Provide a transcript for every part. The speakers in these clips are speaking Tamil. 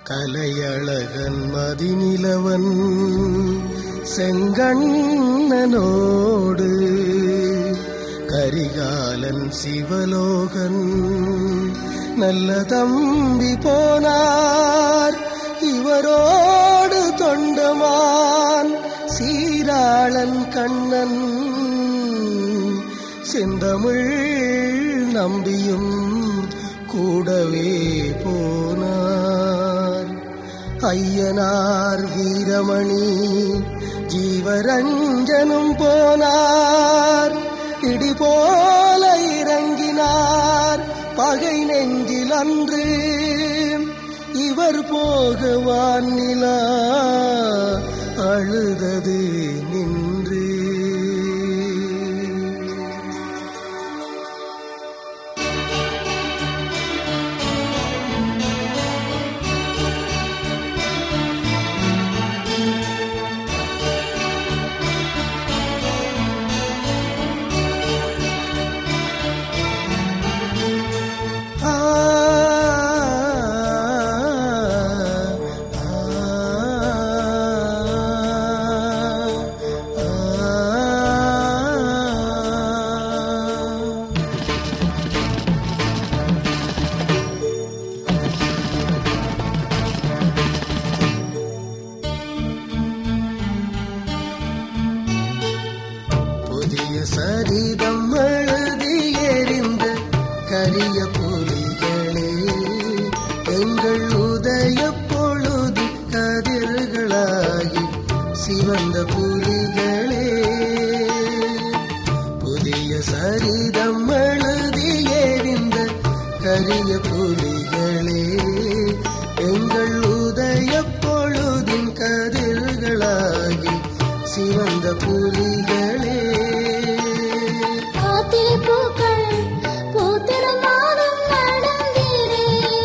கலையழகன் மதிநிலவன் செங்கண்ணனோடு கரிகாலன் சிவலோகன் நல்ல தம்பி போனார் இவரோடு தொண்டமான் சீராளன் கண்ணன் செந்தமிழ் நம்பியும் கூடவே போனார் ஐயனார் வீரமணி ஜீவரஞ்சனும் போனார் இடி போல இறங்கினார் பகை நெஞ்சில் அன்று இவர் போகவான் நிலா அழுதது நின்று ஆ புதிய சரிதம் எழுதி எறிந்த கரிய புலிகளே எங்கள் உதய பொழுது கதிர்களாகி சிவந்த புலிகளே புதிய சரிதம் எழுதி எறிந்த கரிய புலிகளே எங்கள் உதய பொழுதின் கதிர்களாகி சிவந்த புலிகளே காத்திரை பூக்கள் பூத்திடும் மாதம் நடந்தீரே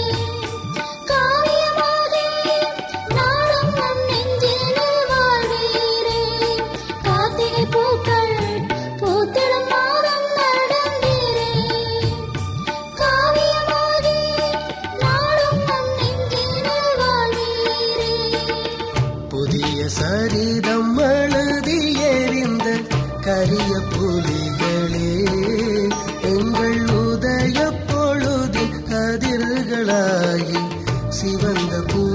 காவியமாகி நாடும் நம் நெஞ்சினில் வாழ்வீரே காத்திரை பூக்கள் பூத்திடும் மாதம் நடந்தீரே காவியமாகி நாடும் நம் நெஞ்சினில் வாழ்வீரே புதிய சரிதம் எழுதி எறிந்த கரிய புலிகளே எங்கள் உதய பொழுதின் கதிர்களாகி சிவந்த புலிகளே